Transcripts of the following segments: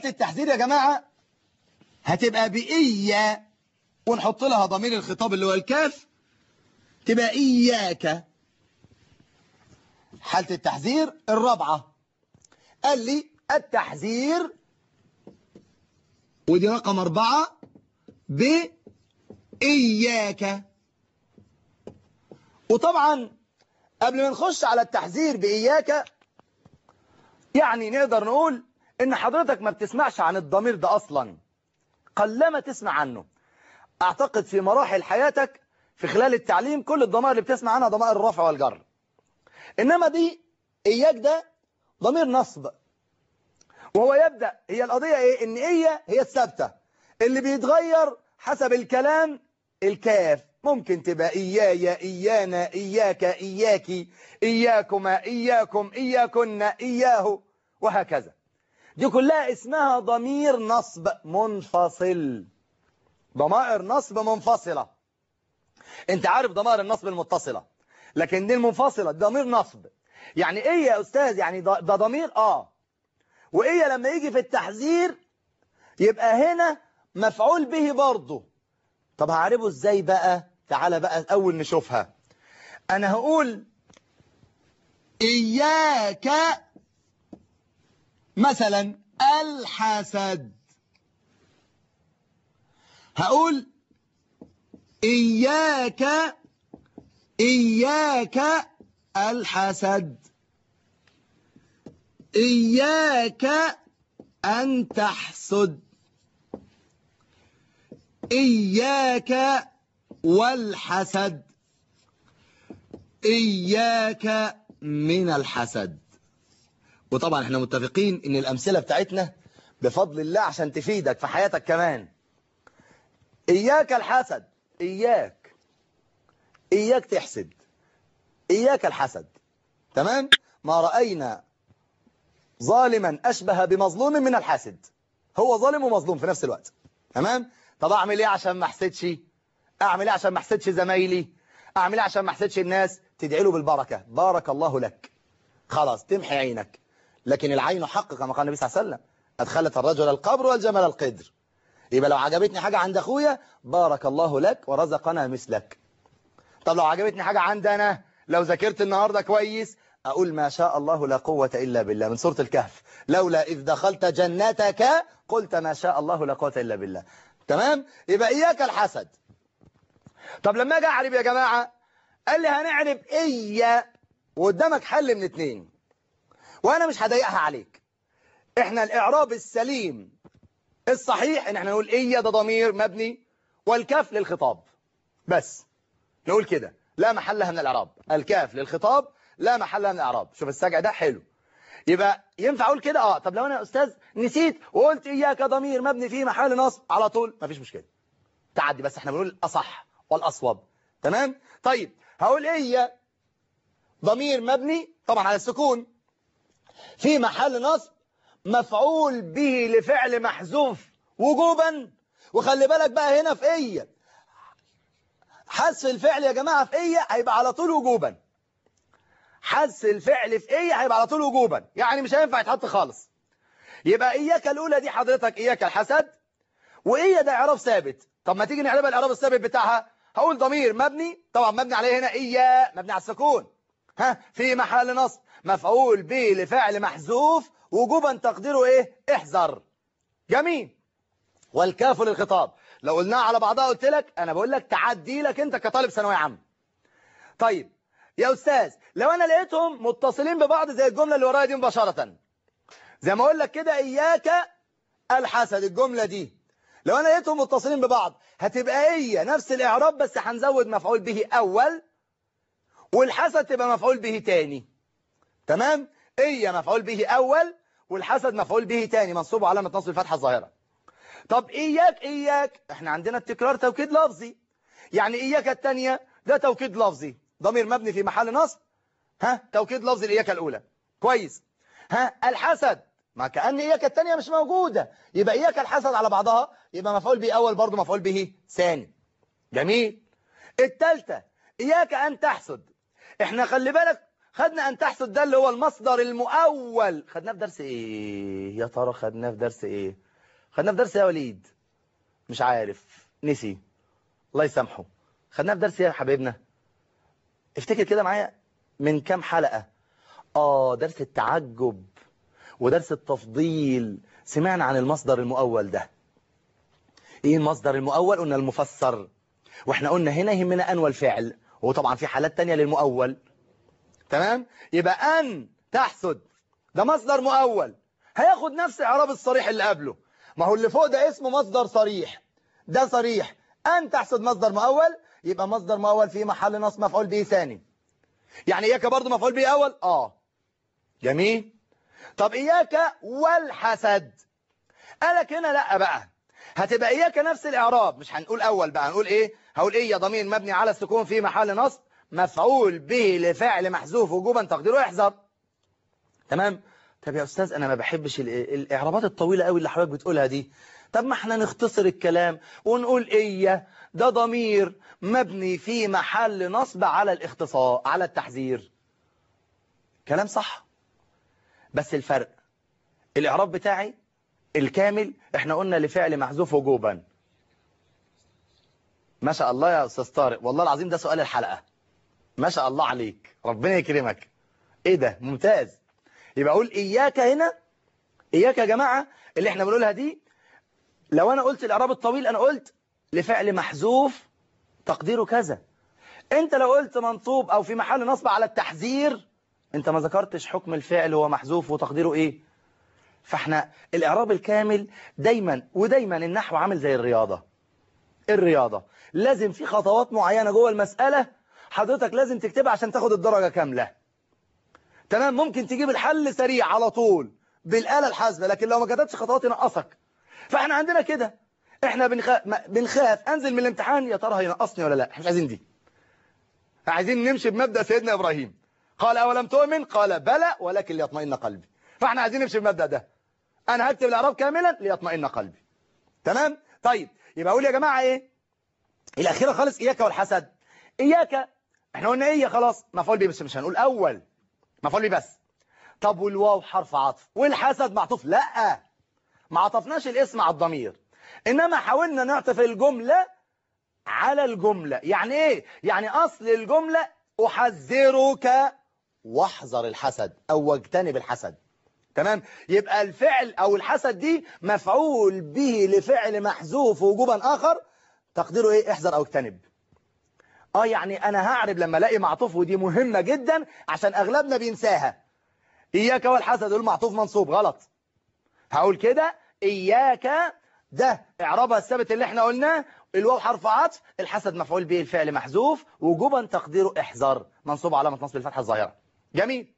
حالة التحذير يا جماعة هتبقى بإيا ونحط لها ضمير الخطاب اللي هو الكاف تبقى إياك حالة التحذير الرابعة قال لي التحذير ودي رقم أربعة بإياك وطبعا قبل ما نخش على التحذير بإياك يعني نقدر نقول إن حضرتك ما بتسمعش عن الضمير ده أصلا قلما تسمع عنه أعتقد في مراحل حياتك في خلال التعليم كل الضمائر اللي بتسمع عنها ضمائر الرفع والجر إنما دي إياك ده ضمير نصب وهو يبدأ هي القضية إيه إن إيا هي الثابتة اللي بيتغير حسب الكلام الكاف ممكن تبقى إيايا إيانا إياك إياكي إياكما إياكم إياكن إياه وهكذا دي كلها اسمها ضمير نصب منفصل ضمائر نصب منفصلة انت عارف ضمائر النصب المتصلة لكن دي المنفصلة ضمير نصب يعني ايه يا استاذ يعني ده ضمير اه وايه لما يجي في التحذير يبقى هنا مفعول به برضه طب هعرفه ازاي بقى تعالى بقى اول نشوفها انا هقول اياك مثلا الحسد هقول إياك إياك الحسد إياك أن تحسد إياك والحسد إياك من الحسد وطبعا احنا متفقين ان الأمثلة بتاعتنا بفضل الله عشان تفيدك في حياتك كمان إياك الحسد إياك إياك تحسد إياك الحسد تمام ما رأينا ظالما أشبه بمظلوم من الحاسد هو ظالم ومظلوم في نفس الوقت تمام طب أعمل إيه عشان ما احسدش أعمل إيه عشان ما احسدش زمايلي أعمل إيه عشان ما احسدش الناس تدعي له بالبركة بارك الله لك خلاص تمحي عينك لكن العين حق كما قال النبي صلى الله عليه وسلم أدخلت الرجل القبر والجمل القدر يبقى لو عجبتني حاجة عند أخويا بارك الله لك ورزقنا مثلك طب لو عجبتني حاجة عندنا لو ذاكرت النهاردة كويس أقول ما شاء الله لا قوة إلا بالله من سورة الكهف لولا إذ دخلت جنتك قلت ما شاء الله لا قوة إلا بالله تمام يبقى إياك الحسد طب لما أجي أعرب يا جماعة قال لي هنعرب إيا وقدامك حل من اتنين وأنا مش هضايقها عليك إحنا الإعراب السليم الصحيح إن إحنا نقول إيا ده ضمير مبني والكاف للخطاب بس نقول كده لا محل لها من الإعراب الكاف للخطاب لا محل لها من الإعراب شوف السجع ده حلو يبقى ينفع أقول كده آه طب لو أنا يا أستاذ نسيت وقلت إياك ضمير مبني في محل نصب على طول مفيش مشكلة تعدي بس احنا بنقول الأصح والأصوب تمام طيب هقول إيا ضمير مبني طبعا على السكون في محل نصب مفعول به لفعل محذوف وجوبا وخلي بالك بقى هنا في إيا حذف الفعل يا جماعة في إيا هيبقى على طول وجوبا حذف الفعل في إيا هيبقى على طول وجوبا يعني مش هينفع يتحط خالص يبقى إياك الأولى دي حضرتك إياك الحسد وإيا ده إعراب ثابت طب ما تيجي نعربها الإعراب الثابت بتاعها هقول ضمير مبني طبعا مبني عليه هنا إيا مبني على السكون ها في محل نصب مفعول به لفعل محذوف وجوبا تقديره إيه احذر جميل والكاف للخطاب لو قلناها على بعضها قلت لك أنا بقول لك تعدي لك أنت كطالب ثانويه عامه طيب يا أستاذ لو أنا لقيتهم متصلين ببعض زي الجملة اللي ورايا دي مباشرة زي ما أقول لك كده إياك الحسد الجملة دي لو أنا لقيتهم متصلين ببعض هتبقى هي نفس الإعراب بس هنزود مفعول به أول والحسد تبقى مفعول به تاني تمام هي مفعول به أول والحسد مفعول به تاني منصوب علامة نصب الفتحة الظاهرة طب إياك إياك احنا عندنا التكرار توكيد لفظي يعني إياك التانية ده توكيد لفظي ضمير مبني في محل نصب ها توكيد لفظي الإياك الأولى كويس ها الحسد ما كأن إياك التانية مش موجودة يبقى إياك الحسد على بعضها يبقى مفعول به أول برضه مفعول به ثاني جميل التالتة إياك أن تحسد احنا خلي بالك خدنا أن تحسد ده اللي هو المصدر المؤول خدناه في درس إيه يا ترى خدناه في درس إيه خدناه في درس إيه يا وليد مش عارف نسي الله يسامحه خدناه في درس إيه يا حبيبنا افتكر كده معايا من كام حلقة آه درس التعجب ودرس التفضيل سمعنا عن المصدر المؤول ده ايه المصدر المؤول قلنا المفسر واحنا قلنا هنا يهمنا أن والفعل وطبعا في حالات تانية للمؤول تمام يبقى أن تحسد ده مصدر مؤول هياخد نفس إعراب الصريح اللي قبله ما هو اللي فوق ده اسمه مصدر صريح ده صريح أن تحسد مصدر مؤول يبقى مصدر مؤول في محل نصب مفعول به ثاني يعني إياك برضه مفعول به أول آه جميل طب إياك والحسد قالك هنا لا بقى هتبقى إياك نفس الإعراب مش هنقول أول بقى هنقول إيه هقول إيه يا ضمير مبني على السكون في محل نصب مفعول به لفعل محذوف وجوبا تقديره احذر تمام طب يا أستاذ أنا ما بحبش الإعرابات الطويلة قوي اللي حضرتك بتقولها دي طب ما احنا نختصر الكلام ونقول إيه ده ضمير مبني في محل نصب على الاختصار على التحذير كلام صح بس الفرق الإعراب بتاعي الكامل احنا قلنا لفعل محذوف وجوبا ما شاء الله يا أستاذ طارق والله العظيم ده سؤال الحلقة ما شاء الله عليك ربنا يكرمك ايه ده ممتاز يبقى اقول اياك هنا اياك يا جماعة اللي احنا بنقولها دي لو انا قلت الاعراب الطويل انا قلت لفعل محذوف تقديره كذا انت لو قلت منصوب او في محل نصب على التحذير انت ما ذكرتش حكم الفعل هو محذوف وتقديره ايه فاحنا الاعراب الكامل دايما ودايما النحو عامل زي الرياضة الرياضة لازم في خطوات معينة جوه المسألة حضرتك لازم تكتبها عشان تاخد الدرجة كاملة تمام ممكن تجيب الحل سريع على طول بالآلة الحاسبة لكن لو ما كتبتش خطوات ينقصك فاحنا عندنا كده احنا بنخاف, بنخاف انزل من الامتحان يا ترى هينقصني ولا لا احنا مش عايزين دي عايزين نمشي بمبدأ سيدنا ابراهيم قال اولم تؤمن قال بلى ولكن ليطمئن قلبي فاحنا عايزين نمشي بالمبدأ ده انا هكتب الاعراب كاملا ليطمئن قلبي تمام طيب يبقى اقول يا جماعه ايه الاخيره خالص اياك والحسد اياك احنا قلنا ايه خلاص مفعول به بس مش هنقول اول مفعول به بس طب والواو حرف عطف والحسد معطوف لا ما عطفناش الاسم على الضمير انما حاولنا نعطف الجمله على الجمله يعني ايه يعني اصل الجمله احذرك واحذر الحسد او واجتنب الحسد تمام يبقى الفعل او الحسد دي مفعول به لفعل محذوف وجوبا اخر تقديره ايه احذر او اجتنب اه يعني انا هعرب لما الاقي معطوف ودي مهمة جدا عشان اغلبنا بينساها اياك والحسد المعطوف منصوب غلط هقول كده اياك ده اعرابها الثابت اللي احنا قلناه الواو حرف عطف الحسد مفعول به الفعل محذوف وجوبا تقديره احذر منصوب علامة نصب الفتحة الظاهرة جميل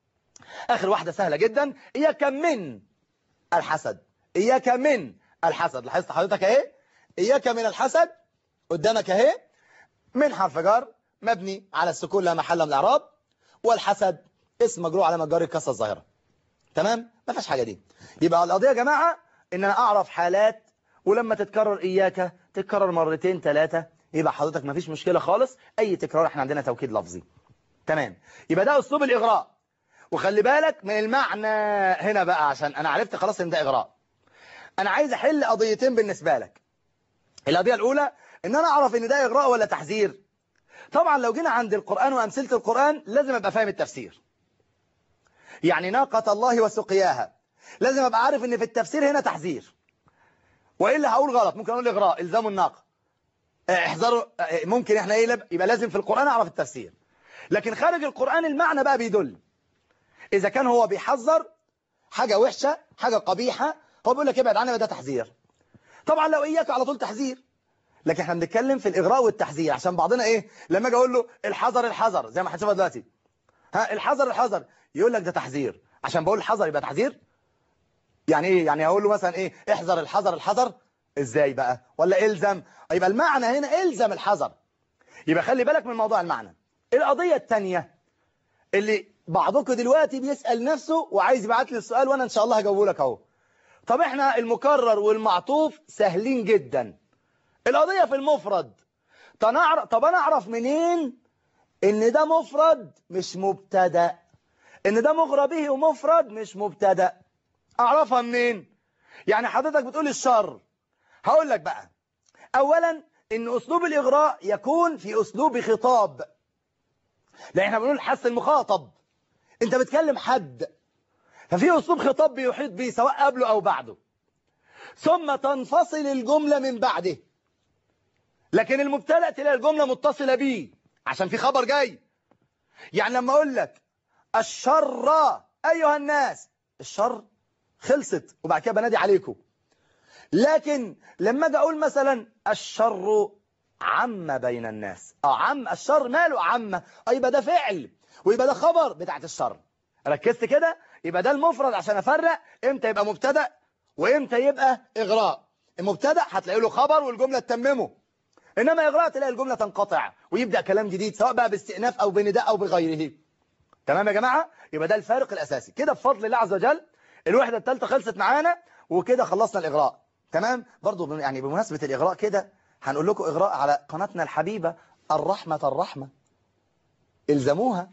اخر واحدة سهلة جدا اياك من الحسد اياك من الحسد لاحظت حضرتك اهي اياك من الحسد قدامك اهي من حرف جر مبني على السكون لا محل من الاعراب والحسد اسم مجرور على مجرور الكسره الظاهره تمام ما فيش حاجه دي يبقى القضيه يا جماعه ان انا اعرف حالات ولما تتكرر اياك تتكرر مرتين ثلاثه يبقى حضرتك ما فيش مشكله خالص اي تكرار احنا عندنا توكيد لفظي تمام يبقى ده اسلوب الاغراء وخلي بالك من المعنى هنا بقى عشان انا عرفت خلاص ان ده اغراء انا عايز احل قضيتين بالنسبه لك القضيه الاولى ان انا اعرف ان ده اغراء ولا تحذير طبعا لو جينا عند القرآن وامثله القرآن لازم ابقى فاهم التفسير يعني ناقة الله وسقياها لازم ابقى عارف ان في التفسير هنا تحذير والا هقول غلط ممكن اقول اغراء الزام الناقة احذروا ممكن احنا ايه يبقى لازم في القرآن اعرف التفسير لكن خارج القرآن المعنى بقى بيدل اذا كان هو بيحذر حاجة وحشة حاجة قبيحة هو بيقول لك ابعد عنها ده تحذير طبعا لو اياك على طول تحذير لكن احنا بنتكلم في الاغراء والتحذير عشان بعضنا ايه لما اجي اقول له الحذر الحذر زي ما هتشوفها دلوقتي ها الحذر الحذر يقول لك ده تحذير عشان بقول الحذر يبقى تحذير يعني ايه يعني هقول له مثلا ايه احذر الحذر الحذر ازاي بقى ولا الزم يبقى المعنى هنا الزم الحذر يبقى خلي بالك من موضوع المعنى القضية الثانية اللي بعضكم دلوقتي بيسأل نفسه وعايز يبعت لي السؤال وانا ان شاء الله هجاوبه لك اهو طب احنا المكرر والمعطوف سهلين جدا القضية في المفرد طب انا اعرف منين ان ده مفرد مش مبتدا ان ده مغرى به ومفرد مش مبتدا اعرفها منين يعني حضرتك بتقول الشر هقول لك بقى اولا ان اسلوب الاغراء يكون في اسلوب خطاب لان احنا بنقول حس المخاطب انت بتكلم حد ففي اسلوب خطاب بيحيط به سواء قبله او بعده ثم تنفصل الجملة من بعده لكن المبتدا تلاقي الجملة متصلة بيه عشان في خبر جاي يعني لما اقول لك الشر ايها الناس الشر خلصت وبعد كده بنادي عليكم لكن لما اجي اقول مثلا الشر عم بين الناس اه عم الشر ماله عم اه يبقى ده فعل ويبقى ده خبر بتاعت الشر ركزت كده يبقى ده المفرد عشان افرق امتى يبقى مبتدا وامتى يبقى اغراء المبتدا هتلاقي له خبر والجمله تتممه انما اغراء تلاقي الجمله تنقطع ويبدا كلام جديد سواء بقى باستئناف او بنداء او بغيره تمام يا جماعه يبقى ده الفارق الاساسي كده بفضل الله عز وجل الوحده الثالثه خلصت معانا وكده خلصنا الاغراء تمام برضو بم- يعني بمناسبه الاغراء كده هنقول لكم اغراء على قناتنا الحبيبه الرحمه الرحمه الزموها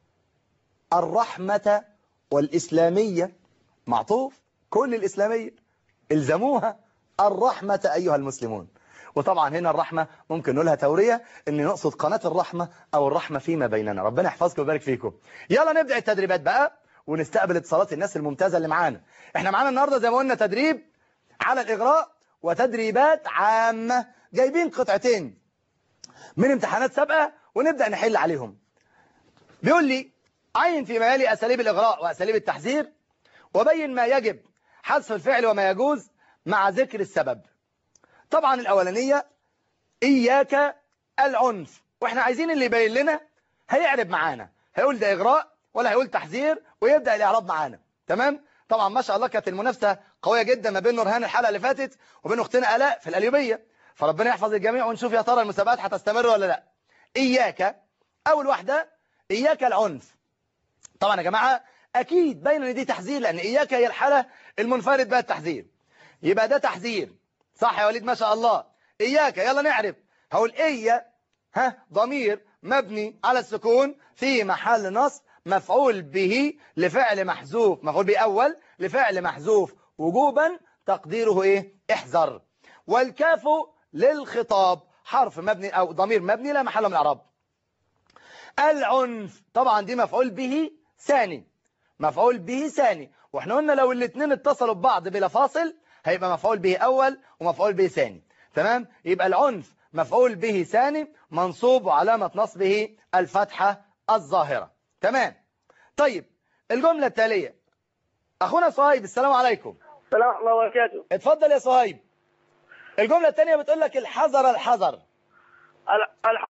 الرحمه والاسلاميه معطوف كل الاسلاميه الزموها الرحمه ايها المسلمون وطبعا هنا الرحمة ممكن نقولها تورية ان نقصد قناة الرحمة او الرحمة فيما بيننا ربنا يحفظكم ويبارك فيكم يلا نبدأ التدريبات بقى ونستقبل اتصالات الناس الممتازة اللي معانا احنا معانا النهاردة زي ما قلنا تدريب على الاغراء وتدريبات عامة جايبين قطعتين من امتحانات سابقة ونبدأ نحل عليهم بيقول لي عين في ميالي اساليب الاغراء واساليب التحذير وبين ما يجب حذف الفعل وما يجوز مع ذكر السبب طبعا الأولانية إياك العنف وإحنا عايزين اللي يبين لنا هيعرب معانا هيقول ده إغراء ولا هيقول تحذير ويبدأ الإعراب معانا تمام طبعا ما شاء الله كانت المنافسة قوية جدا ما بين نورهان الحلقة اللي فاتت وبين أختنا آلاء في القليوبية فربنا يحفظ الجميع ونشوف يا ترى المسابقات هتستمر ولا لا إياك أول واحدة إياك العنف طبعا يا جماعة أكيد باين إن دي تحذير لأن إياك هي الحالة المنفرد بها التحذير يبقى ده تحذير صح يا وليد ما شاء الله إياك يلا نعرف هقول إيا ها ضمير مبني على السكون في محل نصب مفعول به لفعل محذوف مفعول به أول لفعل محذوف وجوبا تقديره إيه احذر والكاف للخطاب حرف مبني أو ضمير مبني لا محل من الإعراب العنف طبعا دي مفعول به ثاني مفعول به ثاني واحنا قلنا لو الاثنين اتصلوا ببعض بلا فاصل هيبقى مفعول به أول ومفعول به ثاني تمام يبقى العنف مفعول به ثاني منصوب وعلامة نصبه الفتحة الظاهرة تمام طيب الجملة التالية أخونا صهيب السلام عليكم السلام ورحمة الله وبركاته اتفضل يا صهيب الجملة الثانية بتقول لك الحذر الحذر ال- الح-